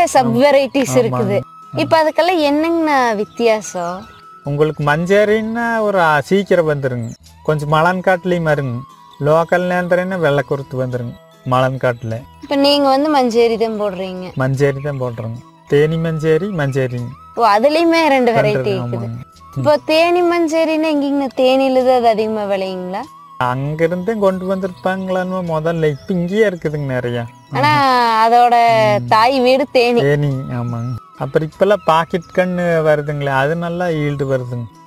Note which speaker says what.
Speaker 1: sub varieties இருக்குது இப்ப அதுக்கெல்லாம் என்னங்கண்ணா வித்தியாசம்
Speaker 2: உங்களுக்கு மஞ்சரின்னா ஒரு ஆ, சீக்கிரம் வந்துருங்க கொஞ்சம் மலன் காட்டுலேயும் வருங்க லோக்கல் நேந்திரன்னா வெள்ளை குருத்து வந்துருங்க மலன் காட்டில்
Speaker 1: இப்ப நீங்க வந்து மஞ்சேரி தான் போடுறீங்க
Speaker 2: மஞ்சேரி தான் போடுறோங்க தேனி மஞ்சேரி மஞ்சேரிங்க
Speaker 1: ஓ அதுலயுமே ரெண்டு வெரைட்டி இருக்குது
Speaker 2: ஆமாங்க
Speaker 1: இப்போ தேனி மஞ்சேரின்னா எங்கீங்கண்ணா தேனியில தான் அது அதிகமா விளையுங்களா
Speaker 2: அங்கிருந்து கொண்டு வந்திருப்பாங்களான்னு முதல்ல இப்போ இங்கேயே இருக்குதுங்க நிறையா
Speaker 1: ஆனா அதோட தாய் வீடு தேனி
Speaker 2: தேனி ஆமாங்க அப்புறம் இப்பெல்லாம் பாக்கெட் கண்ணு வருதுங்களே அது நல்லா ஈல்டு வருதுங்க